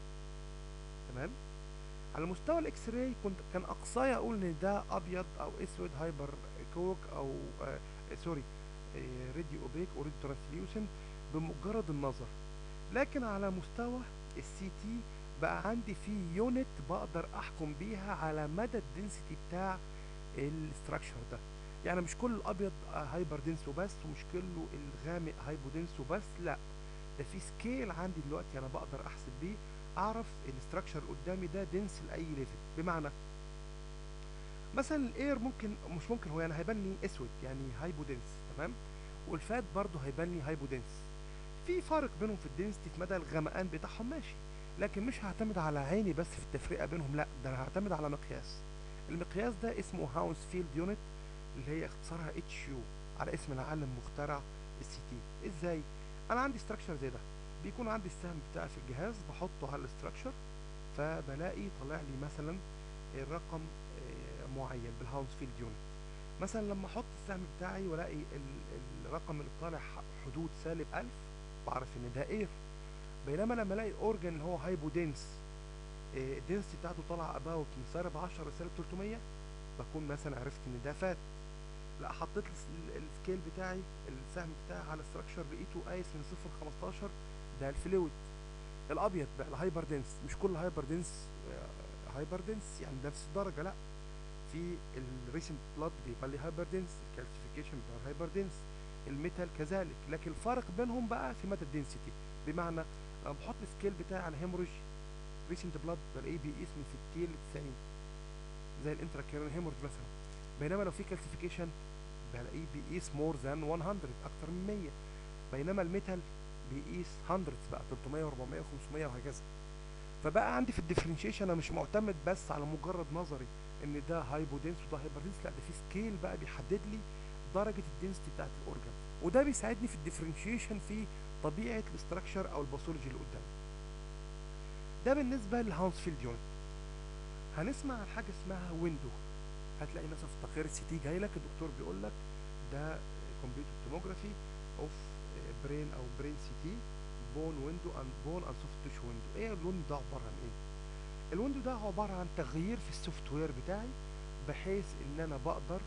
تمام على مستوى الاكس راي كنت كان اقصاي اقول ان ده ابيض او اسود هايبر كوك او آه سوري آه راديو اوبيك او راديو ترانسليوشن بمجرد النظر لكن على مستوى السي تي بقى عندي في يونت بقدر احكم بيها على مدى الدنسيتي بتاع الاستراكشر ده يعني مش كل الابيض هايبر دنس وبس ومش كله الغامق هايبو دنس وبس لا ده في سكيل عندي دلوقتي انا بقدر احسب بيه اعرف الاستراكشر قدامي ده دنس لاي ليفل بمعنى مثلا الاير ممكن مش ممكن هو يعني هيبان لي اسود يعني هايبو دنس تمام والفات برضه هيبان لي هايبو دنس في فرق بينهم في الدنسيتي في مدى الغمقان بتاعهم ماشي لكن مش هعتمد على عيني بس في التفرقه بينهم لا ده انا هعتمد على مقياس المقياس ده اسمه هاونس فيلد يونت اللي هي اختصارها اتش يو على اسم العالم مخترع السي تي ازاي انا عندي استراكشر زي ده بيكون عندي السهم بتاعي في الجهاز بحطه على الاستراكشر فبلاقي طالع لي مثلا الرقم معين بالهاونس فيلد يونت مثلا لما احط السهم بتاعي والاقي الرقم اللي طالع حدود سالب 1000 بعرف ان ده اير بينما لما الاقي اورجن اللي هو هايبو دنس الدنسيتي بتاعته طالعه اباوت من سالب 10 لسالب 300 بكون مثلا عرفت ان ده فات لا حطيت السكيل بتاعي السهم بتاعي على الستراكشر لقيته قايس من 0 ل 15 ده الفلويد الابيض بقى الهايبر دنس مش كل هايبر دنس هايبر دنس يعني نفس الدرجه لا في الريسنت بلاد بيبقى لي هايبر دنس الكالسيفيكيشن بيبقى هايبر دنس الميتال كذلك لكن الفرق بينهم بقى في مدى الدنسيتي بمعنى لما بحط السكيل بتاعي على هيموريج ريسنت بلاد بلاقيه بيقيس من 60 ل 90 زي الانترا كيرون هيموريج مثلا بينما لو في كالسيفيكيشن بلاقيه بيقيس مور ذان 100 اكتر من 100 بينما الميتال بيقيس 100 بقى 300 و400 و500 وهكذا فبقى عندي في الديفرنشيشن انا مش معتمد بس على مجرد نظري ان ده هايبودنس وده هايبردنس لا ده في سكيل بقى بيحدد لي درجه الدنسيتي بتاعت الاورجان وده بيساعدني في الديفرنشيشن في طبيعه الاستراكشر او الباثولوجي اللي قدامي ده بالنسبه للهانسفيلد يونت هنسمع عن حاجه اسمها ويندو هتلاقي مثلا في تقرير السي تي جاي لك الدكتور بيقول لك ده كمبيوتر توموجرافي اوف برين او برين سي تي بون ويندو اند بون اند سوفت تيشو ويندو ايه الويندو ده عباره عن ايه الويندو ده عباره عن تغيير في السوفت وير بتاعي بحيث ان انا بقدر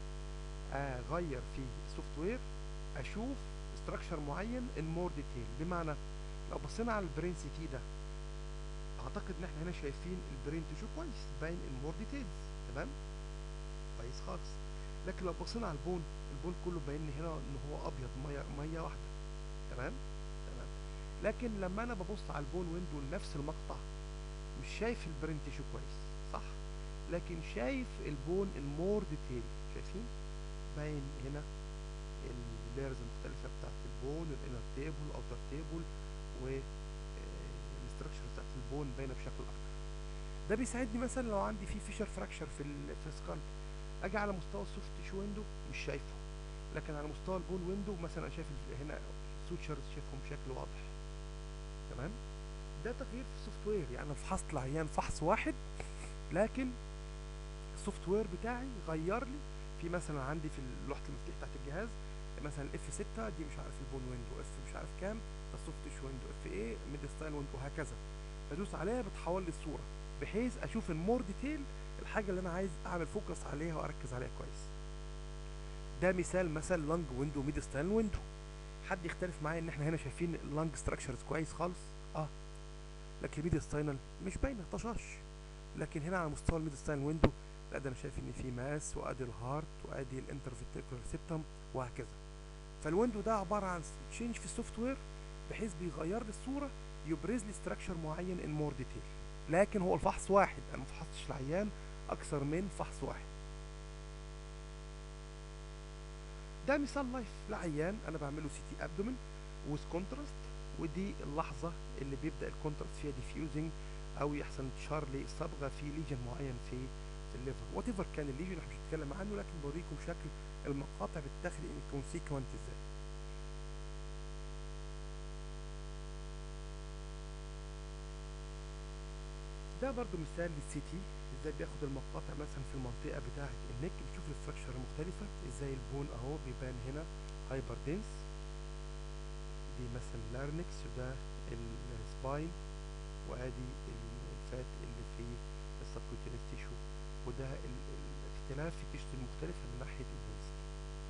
اغير في السوفت وير اشوف استراكشر معين ان مور ديتيل بمعنى لو بصينا على البرين سي تي ده اعتقد ان احنا هنا شايفين البرين تيشو كويس باين المور ديتيلز تمام كويس خالص لكن لو بصينا على البون البون كله باين هنا ان هو ابيض ميه ميه واحده تمام تمام لكن لما انا ببص على البون ويندو لنفس المقطع مش شايف البرين تيشو كويس صح لكن شايف البون المور ديتيل شايفين باين هنا اللايرز المختلفه بتاعت البون الانر تيبل الاوتر تيبل و الاستراكشر بتاعت البون باينه بشكل اكتر ده بيساعدني مثلا لو عندي في فيشر فراكشر في ال في السكال اجي على مستوى السوفت تيشو ويندو مش شايفه لكن على مستوى البون ويندو مثلا انا شايف هنا سوتشرز شايفهم بشكل واضح تمام ده تغيير في السوفت وير يعني فحصت العيان فحص واحد لكن السوفت وير بتاعي غير لي في مثلا عندي في لوحه المفاتيح بتاعت الجهاز مثلا اف 6 دي مش عارف البون ويندو اف مش عارف كام ده السوفت تيشو ويندو اف ايه ميد ستايل ويندو وهكذا بدوس عليها بتحول لي الصوره بحيث اشوف المور ديتيل الحاجه اللي انا عايز اعمل فوكس عليها واركز عليها كويس ده مثال مثلا لانج ويندو ميد ستايل ويندو حد يختلف معايا ان احنا هنا شايفين اللانج ستراكشرز كويس خالص اه لكن الميد ستاينال مش باينه طشاش لكن هنا على مستوى الميد ستايل ويندو لا ده انا شايف ان في ماس وادي الهارت وادي الانترفيتيكولار سيبتم وهكذا فالويندو ده عباره عن تشينج في السوفت وير بحيث بيغير لي الصوره يبرز لي ستراكشر معين ان مور ديتيل لكن هو الفحص واحد انا ما فحصتش العيان اكثر من فحص واحد ده مثال لايف لعيان انا بعمله سي تي ابدومن وذ كونتراست ودي اللحظه اللي بيبدا الكونتراست فيها ديفيوزنج او يحصل انتشار لصبغه في ليجن معين في الليفر وات ايفر كان الليجن احنا مش هنتكلم عنه لكن بوريكم شكل المقاطع بتتاخد ان كونسيكونت ازاي ده برضو مثال للسي تي ازاي بياخد المقاطع مثلا في المنطقه بتاعه النك بتشوف الاستراكشر المختلفه ازاي البون اهو بيبان هنا هايبر دنس دي مثلا لارنكس وده السباين وادي الفات اللي في السبكوتينس تيشو وده الاختلاف في التيشو المختلفه من ناحيه الدنسيتي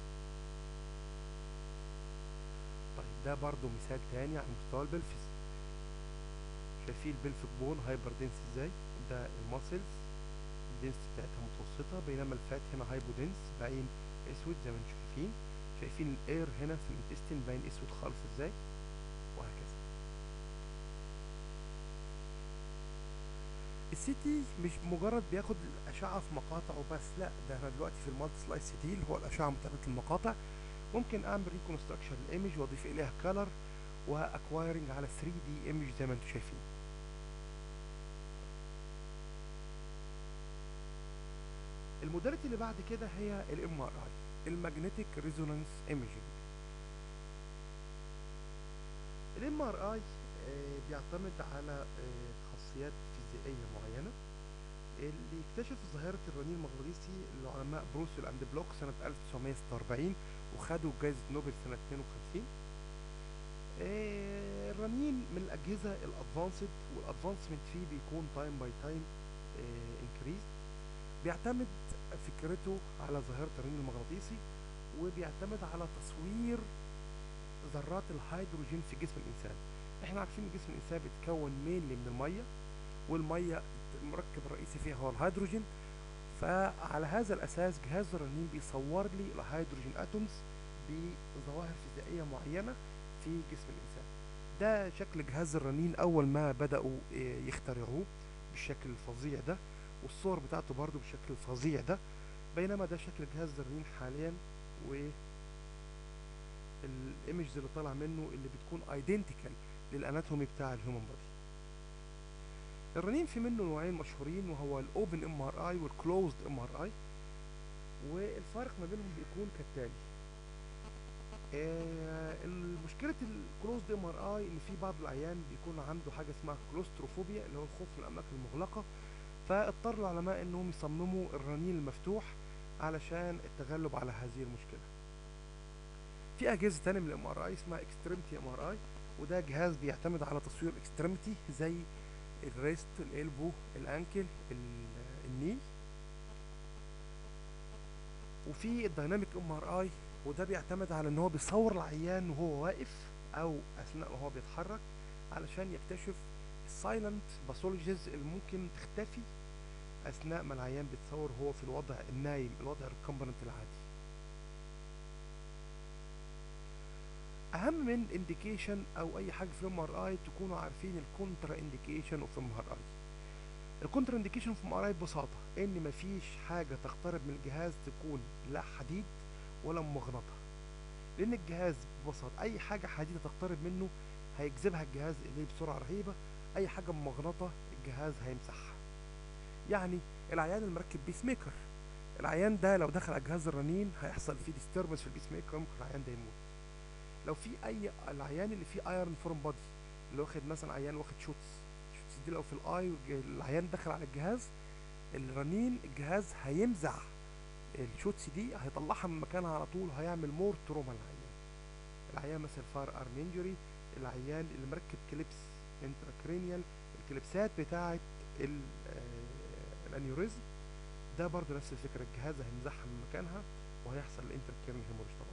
طيب ده برضو مثال تاني على مستوى البلفس شايفين البلفيك بون هايبر دنس ازاي ده الماسلز الدنس بتاعتها متوسطه بينما الفات هنا هايبو دنس باين اسود زي ما انتم شايفين شايفين الاير هنا في الانتستين باين اسود خالص ازاي وهكذا السي تي مش مجرد بياخد الاشعه في مقاطع وبس لا ده انا دلوقتي في المالتي سلايس سي تي اللي هو الاشعه متابعه المقاطع ممكن اعمل ريكونستراكشن للايمج واضيف اليها كلر واكوايرنج على 3 دي ايمج زي ما انتم شايفين الموداليتي اللي بعد كده هي الام ار اي الماجنتيك ريزونانس ايميجينج الام ار اي بيعتمد على خاصيات فيزيائيه معينه اللي اكتشف ظاهرة الرنين المغناطيسي العلماء بروسل اند بلوك سنة 1946 وخدوا جائزة نوبل سنة 52 الرنين من الأجهزة الأدفانسد والأدفانسمنت فيه بيكون تايم باي تايم انكريز بيعتمد فكرته على ظاهرة الرنين المغناطيسي وبيعتمد على تصوير ذرات الهيدروجين في جسم الإنسان احنا عارفين ان جسم الانسان بيتكون مينلي من الميه والميه المركب الرئيسي فيها هو الهيدروجين فعلى هذا الاساس جهاز الرنين بيصور لي الهيدروجين اتومز بظواهر فيزيائيه معينه في جسم الانسان ده شكل جهاز الرنين اول ما بداوا إيه، يخترعوه بالشكل الفظيع ده والصور بتاعته برضو بالشكل الفظيع ده بينما ده شكل جهاز الرنين حاليا و الايمجز اللي طالع منه اللي بتكون ايدنتيكال للاناتومي بتاع الهيومن بودي الرنين في منه نوعين مشهورين وهو الاوبن ام ار اي والكلوزد ام ار اي والفرق ما بينهم بيكون كالتالي آه المشكلة الكلوزد ام ار اي ان في بعض العيان بيكون عنده حاجة اسمها كلوستروفوبيا اللي هو الخوف من الاماكن المغلقة فاضطر العلماء انهم يصمموا الرنين المفتوح علشان التغلب على هذه المشكلة في اجهزة تانية من الام ار اي اسمها اكستريمتي ام ار اي وده جهاز بيعتمد على تصوير اكستريمتي زي الريست الالبو الانكل الني وفي الدايناميك ام ار اي وده بيعتمد على ان هو بيصور العيان وهو واقف او اثناء وهو بيتحرك علشان يكتشف السايلنت باثولوجيز اللي ممكن تختفي اثناء ما العيان بيتصور هو في الوضع النايم الوضع الكومبوننت العادي اهم من انديكيشن او اي حاجه في الام ار اي تكونوا عارفين الكونترا انديكيشن اوف ام ار اي الكونترا انديكيشن في ام ار اي ببساطه ان مفيش حاجه تقترب من الجهاز تكون لا حديد ولا مغناطه لان الجهاز ببساطه اي حاجه حديده تقترب منه هيجذبها الجهاز اليه بسرعه رهيبه اي حاجه مغناطه الجهاز هيمسحها يعني العيان المركب بيس ميكر العيان ده لو دخل على جهاز الرنين هيحصل فيه ديستربنس في البيس ميكر ممكن العيان ده يموت لو في اي العيان اللي فيه ايرون فورم بودي اللي واخد مثلا عيان واخد شوتس شوتس دي لو في الاي العيان دخل على الجهاز الرنين الجهاز هيمزع الشوتس دي هيطلعها من مكانها على طول هيعمل مور تروما للعيان العيان مثلا فار ارم انجري العيان اللي مركب كليبس انتراكرينيال الكليبسات بتاعه الانيوريزم ده برضو نفس الفكره الجهاز هيمزعها من مكانها وهيحصل الانتراكرينيال هيموريج طبعا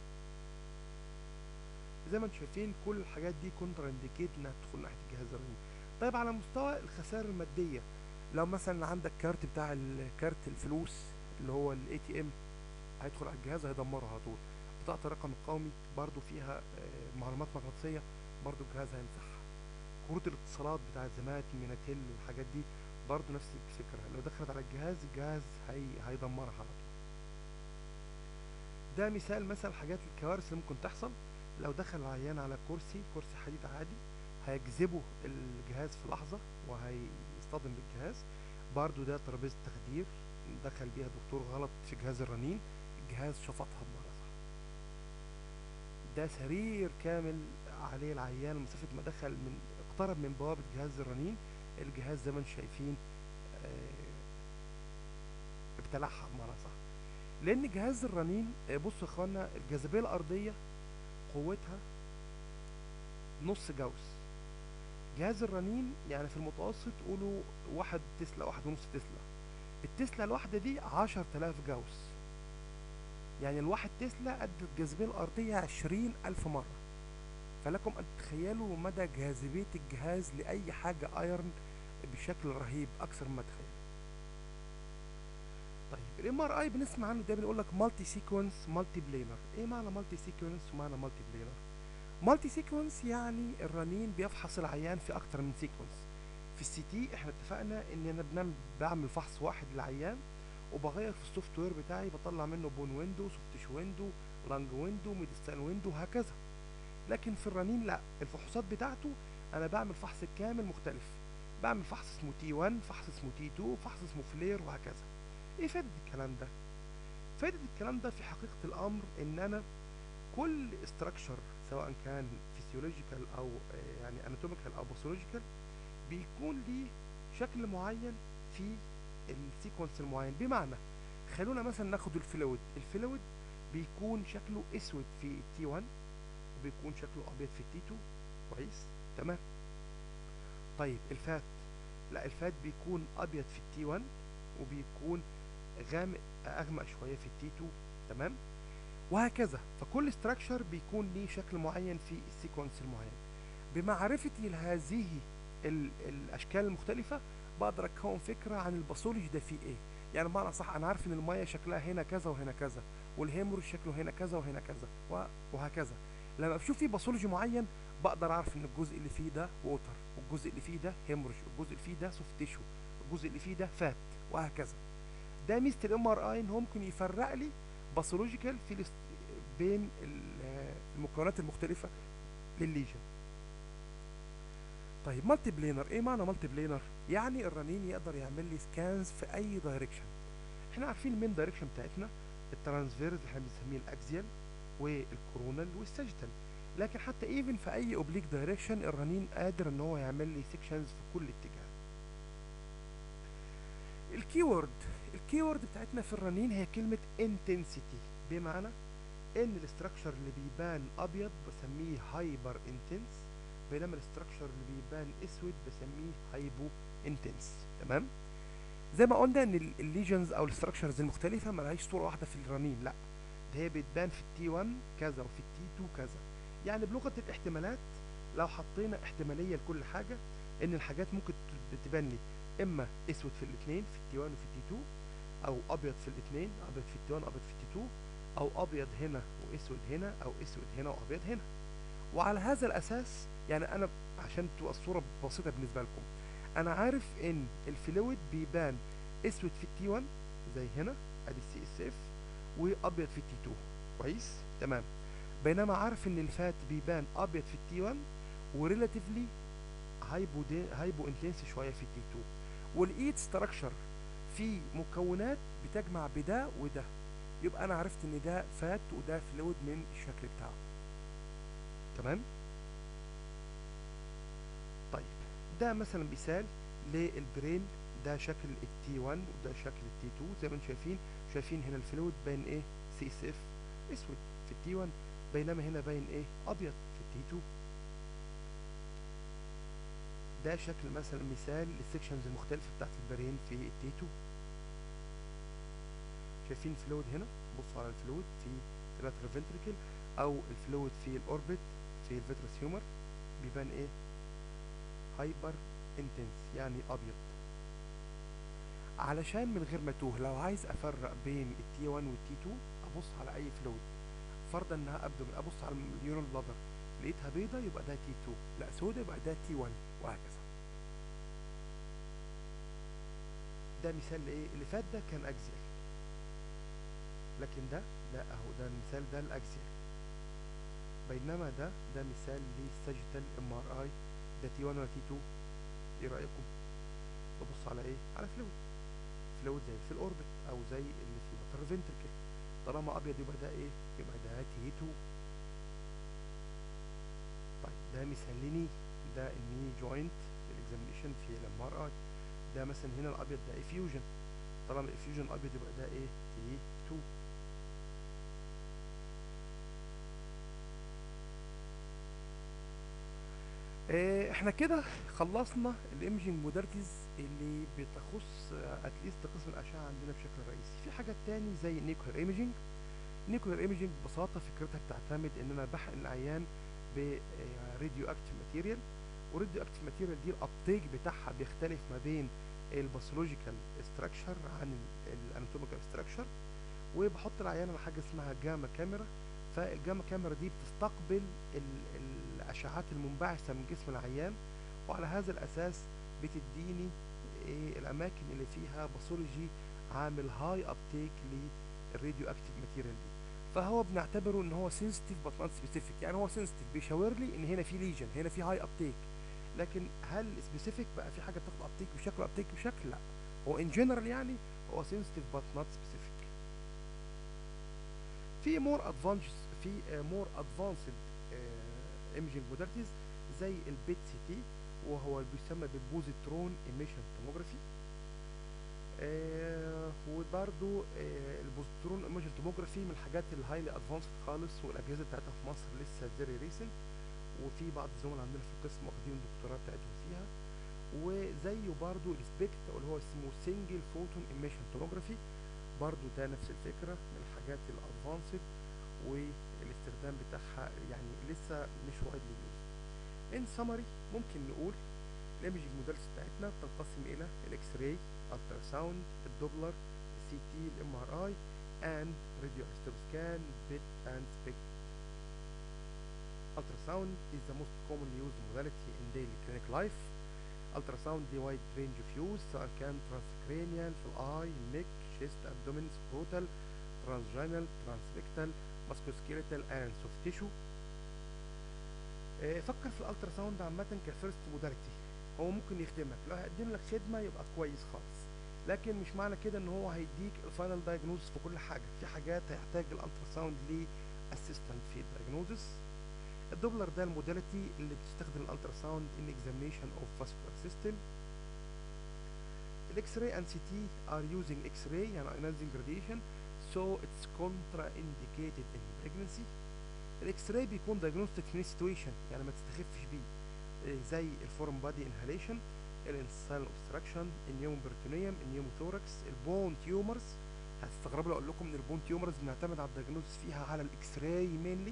زي ما انتم شايفين كل الحاجات دي كونترا انديكيت انها تدخل ناحيه الجهاز الرنين طيب على مستوى الخسائر الماديه لو مثلا عندك كارت بتاع الكارت الفلوس اللي هو الاي تي ام هيدخل على الجهاز هيدمره على طول بطاقه الرقم القومي برضو فيها معلومات مغناطيسيه برضو الجهاز هيمسحها كروت الاتصالات بتاعت زمات ميناتيل والحاجات دي برضو نفس الفكره لو دخلت على الجهاز الجهاز هي هيدمرها على طول ده مثال مثلا حاجات الكوارث اللي ممكن تحصل لو دخل العيان على كرسي كرسي حديد عادي هيجذبه الجهاز في لحظة وهيصطدم بالجهاز برضو ده ترابيزة تخدير دخل بيها دكتور غلط في جهاز الرنين الجهاز شفطها بمعنى صح ده سرير كامل عليه العيان مسافة ما دخل من اقترب من بوابة جهاز الرنين الجهاز زي ما انتم شايفين ابتلعها بمعنى صح لان جهاز الرنين بصوا يا اخوانا الجاذبية الارضية قوتها نص جوس جهاز الرنين يعني في المتوسط قولوا واحد تسلا واحد ونص تسلا التسلا الواحدة دي عشر تلاف جوس يعني الواحد تسلا قد الجاذبية الأرضية عشرين ألف مرة فلكم أن تتخيلوا مدى جاذبية الجهاز لأي حاجة ايرن بشكل رهيب أكثر مما تخيل طيب الام ار اي بنسمع عنه دايما يقول لك مالتي سيكونس مالتي بلينر ايه معنى مالتي سيكونس ومعنى مالتي بلينر مالتي سيكونس يعني الرنين بيفحص العيان في اكتر من سيكونس في السي تي احنا اتفقنا ان انا بنعمل بعمل فحص واحد للعيان وبغير في السوفت وير بتاعي بطلع منه بون ويندو سوفتش ويندو لانج ويندو ميدستان ويندو وهكذا لكن في الرنين لا الفحوصات بتاعته انا بعمل فحص كامل مختلف بعمل فحص اسمه تي 1 فحص اسمه تي 2 فحص اسمه فلير وهكذا ايه فايدة الكلام ده فايدة الكلام ده في حقيقة الامر ان انا كل استراكشر سواء كان فيسيولوجيكال او يعني اناتوميكال او باثولوجيكال بيكون ليه شكل معين في السيكونس المعين بمعنى خلونا مثلا ناخد الفلويد الفلويد بيكون شكله اسود في تي 1 وبيكون شكله ابيض في تي 2 كويس تمام طيب الفات لا الفات بيكون ابيض في التي 1 وبيكون غامق اغمق شويه في التي 2 تمام وهكذا فكل ستراكشر بيكون ليه شكل معين في السيكونس المعين بمعرفتي لهذه ال- الاشكال المختلفه بقدر اكون فكره عن الباثولوجي ده فيه ايه يعني بمعنى صح انا عارف ان الميه شكلها هنا كذا وهنا كذا والهيمور شكله هنا كذا وهنا كذا و- وهكذا لما بشوف فيه باثولوجي معين بقدر اعرف ان الجزء اللي فيه ده ووتر والجزء اللي فيه ده هيمورج والجزء اللي فيه ده سوفت تيشو الجزء اللي فيه ده فات وهكذا ده ميزه الام ار اي ان هو ممكن يفرق لي باثولوجيكال في الاست- بين ال- المكونات المختلفه للليجن طيب مالتي بلينر ايه معنى مالتي بلينر يعني الرنين يقدر يعمل لي سكانز في اي دايركشن احنا عارفين المين دايركشن بتاعتنا الترانسفيرز اللي احنا بنسميه الاكزيال والكورونال والساجيتال لكن حتى ايفن في اي اوبليك دايركشن الرنين قادر ان هو يعمل لي سيكشنز في كل اتجاه الكيورد الكيورد بتاعتنا في الرنين هي كلمة intensity بمعنى ان الاستراكشر اللي بيبان ابيض بسميه هايبر انتنس بينما الاستراكشر اللي بيبان اسود بسميه هايبو انتنس تمام زي ما قلنا ان الليجنز او الاستراكشرز المختلفه ملهاش صوره واحده في الرنين لا ده هي بتبان في التي 1 كذا وفي التي 2 كذا يعني بلغه الاحتمالات لو حطينا احتماليه لكل حاجه ان الحاجات ممكن ت- تبان لي اما اسود في الاثنين في التي 1 وفي التي 2 او ابيض في الاثنين ابيض في التي 1 ابيض في التي 2 او ابيض هنا واسود هنا او اسود هنا وابيض هنا وعلى هذا الاساس يعني انا عشان تبقى الصوره بسيطه بالنسبه لكم انا عارف ان الفلويد بيبان اسود في التي 1 زي هنا ادي السي اس اف وابيض في التي 2 كويس تمام بينما عارف ان الفات بيبان ابيض في التي 1 وريلاتيفلي هايبو دي هايبو انتنس شويه في التي 2 والايد ستراكشر في مكونات بتجمع بده وده يبقى انا عرفت ان ده فات وده فلويد من الشكل بتاعه تمام طيب ده مثلا مثال للبرين ده شكل التي 1 وده شكل التي 2 زي ما انتم شايفين شايفين هنا الفلويد باين ايه سي اس اف اسود في التي 1 بينما هنا باين ايه ابيض في التي 2 ده شكل مثلا مثال للسكشنز المختلفه بتاعت البرين في التي 2 شايفين الفلويد هنا بصوا على الفلويد في اللاترال فنتريكل او الفلويد في الاوربت في الفيترس هيومر بيبان ايه هايبر انتنس يعني ابيض علشان من غير ما توه لو عايز افرق بين التي 1 والتي 2 ابص على اي فلويد فرضا انها ابدومن ابص على اليورال بلادر لقيتها بيضة يبقى ده تي 2 لا سودا يبقى ده تي 1 وهكذا ده مثال لايه اللي فات ده كان اكزيال لكن ده ده اهو ده المثال ده الاكزيال بينما ده ده مثال للساجيتال ام ار اي ده تي 1 ولا تي 2 ايه رايكم ببص على ايه على فلويد فلويد زي في الاوربت او زي اللي في اللاترال فنتركل طالما ابيض يبقى ده ايه يبقى ده تي 2 طيب ده مثال لني ده الني جوينت الاكزامينيشن في الام ار اي ده مثلا هنا الابيض ده افيوجن طالما الافيوجن ابيض يبقى ده ايه تي 2 آه، احنا كده خلصنا الايمجنج موداليتيز اللي بتخص اتليست قسم الاشعه عندنا بشكل رئيسي في حاجات تاني زي النيوكلير ايمجنج النيوكلير ايمجنج ببساطه فكرتها بتعتمد ان انا بحقن العيان براديو اكتيف ماتيريال والراديو اكتيف ماتيريال دي الابتيك بتاعها بيختلف ما بين الباثولوجيكال ستراكشر عن الاناتوميكال ستراكشر وبحط العيان على حاجه اسمها جاما كاميرا فالجاما كاميرا دي بتستقبل ال- الاشعات المنبعثه من جسم العيان وعلى هذا الاساس بتديني إيه الاماكن اللي فيها باثولوجي عامل هاي ابتيك للراديو اكتيف ماتيريال دي فهو بنعتبره ان هو سنسيتيف بس نوت سبيسيفيك يعني هو سنسيتيف بيشاور لي ان هنا في ليجن هنا في هاي ابتيك لكن هل سبيسيفيك بقى في حاجه بتاخد ابتيك بشكل ابتيك بشكل لا هو ان جنرال يعني هو سنسيتيف بس نوت سبيسيفيك في مور ادفانس في مور ادفانسد ايمجنج موداليتيز زي البيت سي تي وهو اللي بيسمى بالبوزيترون ايميشن توموجرافي آه وبرضو آه البوزيترون ايميشن توموجرافي من الحاجات الهايلي ادفانسد خالص والاجهزه بتاعتها في مصر لسه فيري ريسنت وفي بعض الزملاء عندنا في القسم واخدين الدكتوراه بتاعتهم فيها وزيه برضو السبيكت اللي هو اسمه سنجل فوتون ايميشن توموجرافي برضو ده نفس الفكره من الحاجات الادفانسد والاستخدام بتاعها يعني لسه مش وايدلي يوز ان summary ممكن نقول الايمجنج موديلز بتاعتنا بتنقسم الى الاكس راي الترا ساوند الدوبلر السي تي الام ار اي and radio scan bit and spec ultrasound is the most commonly used modality in daily clinic life ultrasound دي wide range of use سواء كان transcranial في الاي neck chest abdomen scrotal transvaginal transrectal musculoskeletal and soft tissue آه، فكر في الالتراساوند عامة كفيرست موداليتي هو ممكن يخدمك لو هيقدم لك خدمة يبقى كويس خالص لكن مش معنى كده ان هو هيديك الفاينل دايجنوزس في كل حاجة في حاجات هيحتاج الالتراساوند ليه اسيستنت في الدايجنوزس الدوبلر ده الموداليتي اللي بتستخدم الالتراساوند in examination of vascular system الاكس راي and CT are using X-ray يعني ionizing radiation so it's contraindicated in pregnancy الاكس راي بيكون diagnostic في situation يعني ما تستخفش بيه إيه زي الفورم بادي انهاليشن الانسان اوبستراكشن النيوم بريتونيوم النيوم ثوركس البون تيومرز هتستغربوا لو اقول لكم ان البون تيومرز بنعتمد على الدايجنوز فيها على الاكس راي مينلي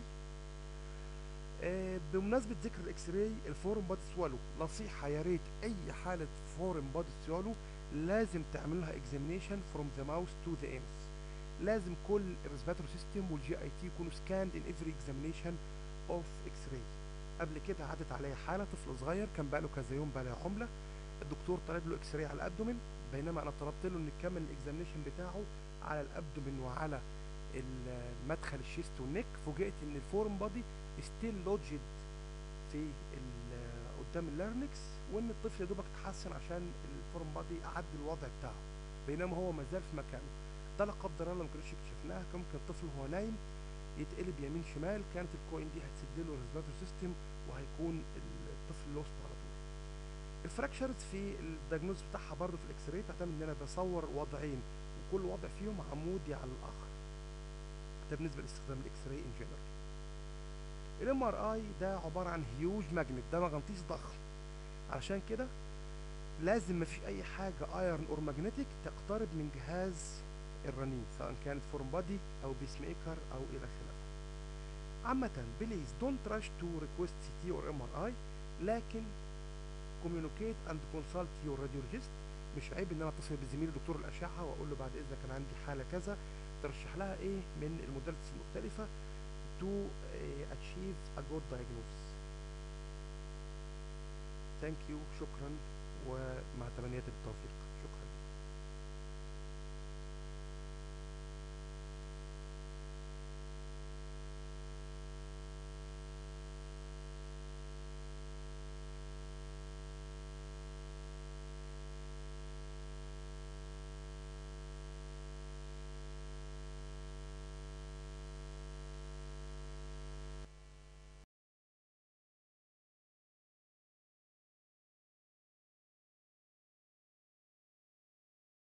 آه بمناسبة ذكر الاكس راي الفورم بادي سوالو نصيحة يا ريت اي حالة فورم بادي سوالو لازم تعمل لها اكزامينيشن فروم ذا ماوس تو ذا ايمس لازم كل الريسبيراتوري سيستم والجي اي تي يكونوا سكاند ان افري اكزامينيشن اوف اكس راي قبل كده عدت عليا حاله طفل صغير كان بقاله كذا يوم بلا عمله الدكتور طلب له اكس راي على الابدومين بينما انا طلبت له ان يكمل الاكزامينيشن بتاعه على الابدومين وعلى المدخل الشيست والنك فوجئت ان الفورم بادي ستيل لوجد في ال- قدام اللارنكس وان الطفل يا دوبك اتحسن عشان الفورم بادي عدل الوضع بتاعه بينما هو ما زال في مكانه ده لا قدر الله ما كناش اكتشفناها كان ممكن الطفل وهو نايم يتقلب يمين شمال كانت الكوين دي هتسد له الريسبيراتوري سيستم وهيكون الطفل لوست على طول الفراكشرز في الدياجنوز بتاعها برضه في الاكس راي تعتمد ان انا بصور وضعين وكل وضع فيهم عمودي على الاخر ده بالنسبه لاستخدام الاكس راي ان جنرال الام ار اي ده عباره عن هيوج ماجنت ده مغناطيس ضخم علشان كده لازم مفيش اي حاجه ايرون اور ماجنتيك تقترب من جهاز الرنين سواء كانت فورم بادي او بيس ميكر او الى خلافه عامة بليز دونت rush تو ريكوست سي تي اور ام ار اي لكن communicate and consult your radiologist مش عيب ان انا اتصل بزميلي دكتور الاشعه واقول له بعد اذنك انا عندي حاله كذا ترشح لها ايه من المودلز المختلفه to uh, achieve a good diagnosis thank you شكرا ومع تمنيات بالتوفيق